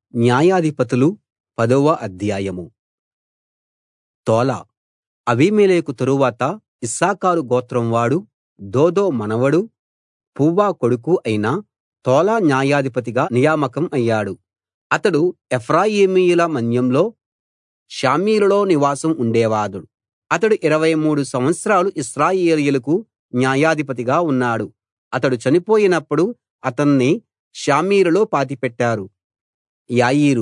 న్యాయాధిపతులు పదవ అధ్యాయం తోలా అబీమెలెకు తరువాత ఇశ్శాఖారు గోత్రం వాడు దోదో మనవడు పువ్వా కొడుకు అయిన తోలా న్యాయాధిపతిగా నియామకం అయ్యాడు అతడు ఎఫ్రాయిమీయుల మన్యంలో షామీరులో నివాసం ఉండేవాడు అతడు 23 సంవత్సరాలు ఇశ్రాయేలీయులకు న్యాయాధిపతిగా ఉన్నాడు అతడు చనిపోయినప్పుడు అతన్ని షామీరులో పాతిపెట్టారు యాయీరు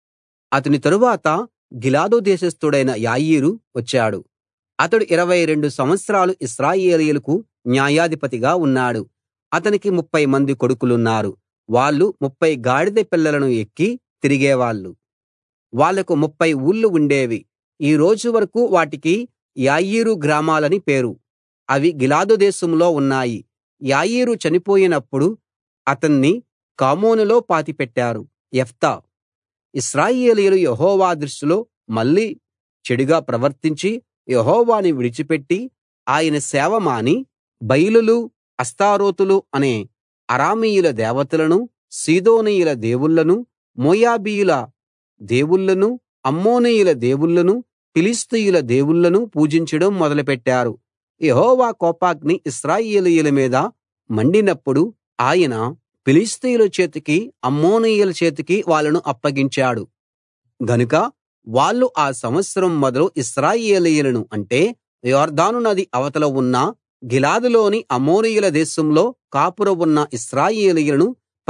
అతని తరువాత గిలాదు దేశస్థుడైన యాయీరు వచ్చాడు అతడు 22 సంవత్సరాలు ఇశ్రాయేలీయులకు న్యాయాధిపతిగా ఉన్నాడు అతనికి 30 మంది కొడుకులున్నారు వాళ్ళు 30 గాడిద పిల్లలను ఎక్కి తిరిగేవాళ్ళు వాళ్లకు 30 ఊళ్లు ఉండేవి ఈ రోజు వరకూ వాటికి యాయీరు గ్రామాలని పేరు అవి గిలాదు దేశంలో ఉన్నాయి యాయీరు చనిపోయినప్పుడు అతన్ని కామోనులో పాతిపెట్టారు యెఫ్తా ఇశ్రాయేలీయులు యెహోవా దృష్టిలో మళ్ళీ చెడుగా ప్రవర్తించి యెహోవాను విడిచిపెట్టి ఆయన సేవ మాని బయలులు అష్తారోతులు అనే అరామీయుల దేవతలను సీదోనీయుల దేవుళ్ళను మోయాబీయుల దేవుళ్ళను అమ్మోనీయుల దేవుళ్ళను ఫిలిష్తీయుల దేవుళ్ళను పూజించడం మొదలుపెట్టారు యెహోవా కోపాగ్ని ఇశ్రాయేలీయుల మీద మండినప్పుడు ఆయన ఫిలిష్తీయుల చేతికి అమ్మోనీయుల చేతికి వాళ్ళను అప్పగించాడు గనుక వాళ్ళు ఆ సంవత్సరం మొదలు ఇశ్రాయేలీయులను అంటే యొర్దాను నది అవతల ఉన్న గిలాదులోని అమోరీయుల దేశంలో కాపురం ఉన్న ఇశ్రాయేలీయులను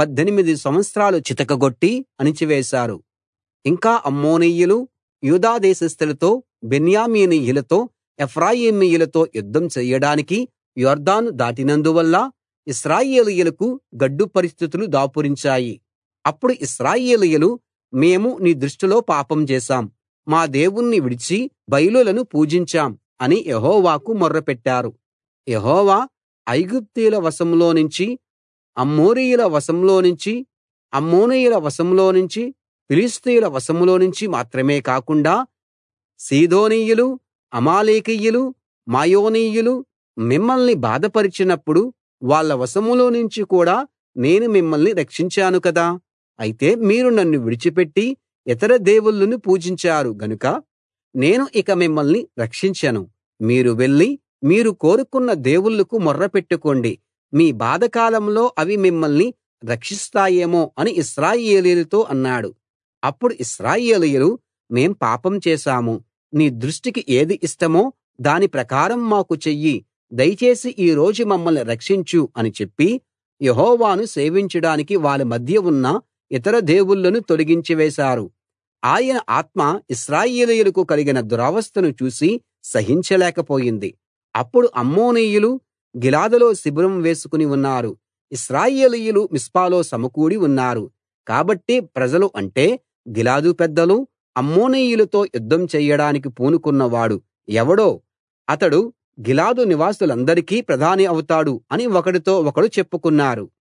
18 సంవత్సరాలు చితకగొట్టి అణిచివేశారు ఇంకా అమ్మోనీయులు యూదా దేశస్థులతో బెన్యామీనీయులతో ఎఫ్రాయిమీయులతో యుద్ధం చెయ్యడానికి యొర్దాను దాటినందువల్ల ఇశ్రాయేలీయులకు గడ్డు పరిస్థితులు దాపురించాయి అప్పుడు ఇశ్రాయేలీయులు మేము నీ దృష్టిలో పాపం చేశాం మా దేవుణ్ణి విడిచి బయలులను పూజించాం అని యెహోవాకు మొర్రపెట్టారు యెహోవా ఐగుప్తీయుల వశంలో నుంచి అమ్మోరీయుల వశంలో నుంచి అమ్మోనీయుల వశంలో నుంచి ఫిలిష్తీయుల వశంలో నుంచి మాత్రమే కాకుండా సీదోనీయులు అమాలేకీయులు మాయోనీయులు మిమ్మల్ని బాధపరిచినప్పుడు వాళ్ళ వశంలో నుంచి కూడా నేను మిమ్మల్ని రక్షించాను కదా అయితే మీరు నన్ను విడిచిపెట్టి ఇతర దేవుళ్ళను పూజించారు గనుక నేను ఇక మిమ్మల్ని రక్షించను మీరు వెళ్లి మీరు కోరుకున్న దేవుళ్ళకు మొర్రపెట్టుకోండి మీ బాధకాలంలో అవి మిమ్మల్ని రక్షిస్తాయేమో అని ఇశ్రాయేలీయులతో అన్నాడు అప్పుడు ఇశ్రాయేలీయులు మేం పాపం చేశాము నీ దృష్టికి ఏది ఇష్టమో దాని ప్రకారం మాకు చెయ్యి దయచేసి ఈ రోజు మమ్మల్ని రక్షించు అని చెప్పి యెహోవాను సేవించడానికి వాళ్ళ మధ్య ఉన్న ఇతర దేవుళ్ళను తొలగించి వేశారు ఆయన ఆత్మ ఇశ్రాయేలీయులకు కలిగిన దురవస్థను చూసి సహించలేకపోయింది అప్పుడు అమ్మోనీయులు గిలాదులో శిబిరం వేసుకుని ఉన్నారు ఇశ్రాయేలీయులు మిస్పాలో సమకూడి ఉన్నారు కాబట్టి ప్రజలు అంటే గిలాదు పెద్దలు అమ్మోనీయులతో యుద్ధం చెయ్యడానికి పూనుకున్నవాడు ఎవడో అతడు గిలాదు నివాసులందరికీ ప్రధాని అవుతాడు అని ఒకడితో ఒకడు చెప్పుకున్నారు